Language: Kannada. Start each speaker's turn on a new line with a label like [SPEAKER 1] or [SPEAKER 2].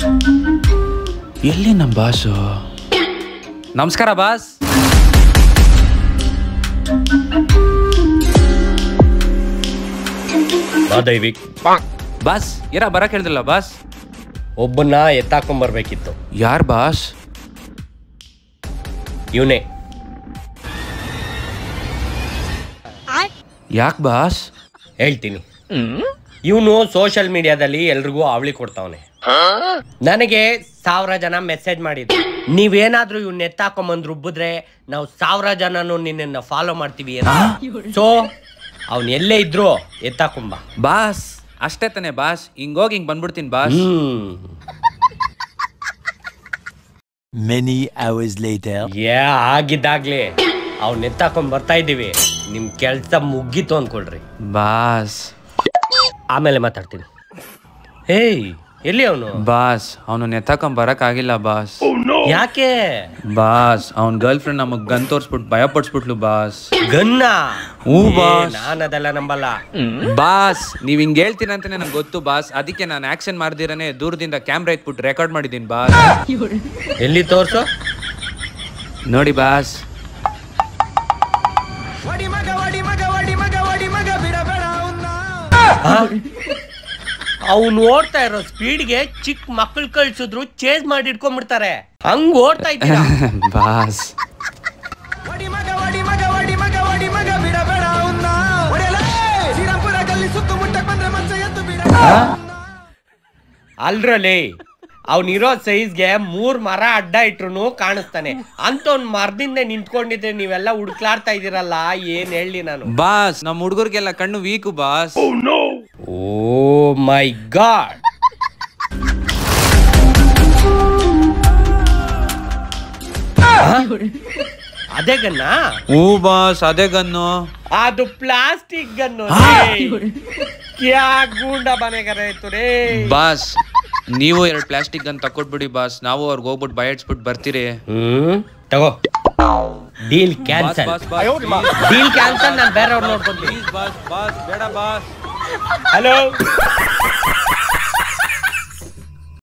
[SPEAKER 1] ಎಲ್ಲಿ ನಮ್ಮ ಬಾಸು ನಮಸ್ಕಾರ ಬಾಸ್
[SPEAKER 2] ಬಾ ದೈವಿಕ್
[SPEAKER 1] ಬಾಸ್ ಇರ ಬರಕ್ ಹೇಳಿದ್ರಲ್ಲ ಬಾಸ್
[SPEAKER 2] ಒಬ್ಬನ್ನ ಎತ್ತಾಕೊಂಬರ್ಬೇಕಿತ್ತು
[SPEAKER 1] ಯಾರ್ ಬಾಸ್
[SPEAKER 2] ಇವನೇ
[SPEAKER 1] ಯಾಕ್ ಬಾಸ್
[SPEAKER 2] ಹೇಳ್ತೀನಿ ಇವನು ಸೋಷಿಯಲ್ ಮೀಡಿಯಾದಲ್ಲಿ ಎಲ್ರಿಗೂ ಅವಳಿ ಕೊಡ್ತಾವನೆ ನನಗೆ ಸಾವಿರ ಜನ ಮೆಸೇಜ್ ಮಾಡಿದ್ರು ನೀವೇನಾದ್ರೂ ಇವ್ನ ಎತ್ತಾಕೊಂಬಂದ್ ರುಬ್ಬಿದ್ರೆ ನಾವು ಸಾವಿರ ಜನನು ನಿನ್ನ ಫಾಲೋ ಮಾಡ್ತೀವಿ ಸೊ ಅವ್ನ್ ಎಲ್ಲೇ ಇದ್ರು ಎತ್ತಾಕೊಂಬ
[SPEAKER 1] ಬಾಸ್ ಅಷ್ಟೇ ತಾನೆ ಬಾಸ್ ಹಿಂಗೋಗಿ ಹಿಂಗ್ ಬಂದ್ಬಿಡ್ತೀನಿ ಬಾಸ್
[SPEAKER 2] ಹ್ಮ್
[SPEAKER 3] Many hours later.
[SPEAKER 2] ಯಾ ಆಗಿದ್ದಾಗ್ಲೇ ಅವ್ನ ಎತ್ತಾಕೊಂಡ್ ಬರ್ತಾ ಇದ್ದೀವಿ ನಿಮ್ ಕೆಲ್ಸ ಮುಗ್ಗಿತು ಅನ್ಕೊಳ್ರಿ
[SPEAKER 1] ಬಾಸ್
[SPEAKER 2] ಆಮೇಲೆ ಮಾತಾಡ್ತೀನಿ ಹೇಯ್ ಎಲ್ಲಿ ಅವನು
[SPEAKER 1] ಬಾಸ್ ಅವನು ಎತ್ತಾಕೊಂಡ್ ಬರಕ್ ಆಗಿಲ್ಲ ಬಾಸ್
[SPEAKER 2] ಯಾಕೆ
[SPEAKER 1] ಬಾಸ್ ಅವನ್ ಗರ್ಲ್ ಫ್ರೆಂಡ್ ನಮಗ್ ಗನ್ ತೋರ್ಸ್ಬಿಟ್ಟು ಭಯ ಪಡಿಸ್ಬಿಟ್ಲು ಬಾಸ್
[SPEAKER 2] ಗನ್ನ
[SPEAKER 1] ಹ್ಞೂ ಬಾಸ್.
[SPEAKER 2] ನಾನು ಅದೆಲ್ಲ ನಂಬಲ್ಲ
[SPEAKER 1] ಬಾಸ್ ನೀವ್ ಹಿಂಗ್ ಹೇಳ್ತೀರ ಅಂತಾನೆ ನಂಗೆ ಗೊತ್ತು ಬಾಸ್ ಅದಕ್ಕೆ ನಾನು ಆಕ್ಷನ್ ಮಾಡ್ದಿರನೆ ದೂರದಿಂದ ಕ್ಯಾಮ್ರಾ ಇಟ್ಬಿಟ್ಟು ರೆಕಾರ್ಡ್ ಮಾಡಿದೀನಿ ಬಾಸ್
[SPEAKER 2] ಎಲ್ಲಿ ತೋರ್ಸು
[SPEAKER 1] ನೋಡಿ ಬಾಸ್
[SPEAKER 2] ಅವ್ನು ಓಡ್ತಾ ಇರೋ ಸ್ಪೀಡ್ಗೆ ಚಿಕ್ಕ ಮಕ್ಕಳು ಕಳ್ಸಿದ್ರು ಚೇಸ್ ಮಾಡಿ ಇಟ್ಕೊಂಡ್ಬಿಡ್ತಾರೆ ಹಂಗ್ ಓಡ್ತಾ ಇದ್ದೀರಾ
[SPEAKER 1] ಬಾಸ್
[SPEAKER 2] ಅಲ್ರಲ್ಲಿ ಅವ್ನಿರೋ ಸೈಜ್ಗೆ ಮೂರ್ ಮರ ಅಡ್ಡ ಇಟ್ರು ಕಾಣಿಸ್ತಾನೆ ಅಂತ ಒಂದ್ ಮರದಿಂದ ನಿಂತ್ಕೊಂಡಿದ್ರೆ ನೀವೆಲ್ಲ ಹುಡುಕ್ಲಾಡ್ತಾ ಇದೀರಲ್ಲ ಏನ್ ಹೇಳಿ ನಾನು
[SPEAKER 1] ಬಾಸ್ ನಮ್ಮ ಹುಡುಗರಿಗೆಲ್ಲ ಕಣ್ಣು weak boss
[SPEAKER 2] oh my God ಅದೇ ಗನ್ನ
[SPEAKER 1] ಹ್ಞೂ ಬಾಸ್ ಅದೇ ಗನ್ನು
[SPEAKER 2] ಅದು ಪ್ಲಾಸ್ಟಿಕ್ ಗನ್ನು ಕ್ಯಾ ಗೂಂಡ ಬನೆಗರೆ ರೇ
[SPEAKER 1] ಬಾಸ್ ನೀವು ಎರಡು ಪ್ಲಾಸ್ಟಿಕ್ ಗನ್ ತಕೊಟ್ಬಿಡಿ ಬಾಸ್ ನಾವು ಅವ್ರಿಗೆ ಹೋಗ್ಬಿಟ್ಟು ಭಯ ಇಡ್ಸ್ಬಿಟ್ಟು ಬರ್ತೀರಿ
[SPEAKER 2] ಹ್ಮ್ ತಗೋ deal cancel
[SPEAKER 1] boss boss
[SPEAKER 2] deal cancel ನಾನು ಬೇರೆಯವ್ರು ನೋಡ್ಕೊಂತೀನಿ
[SPEAKER 1] ಪ್ಲೀಸ್ ಬಾಸ್ ಬಾಸ್ ಬೇಡ ಬಾಸ್
[SPEAKER 2] ಹಲೋ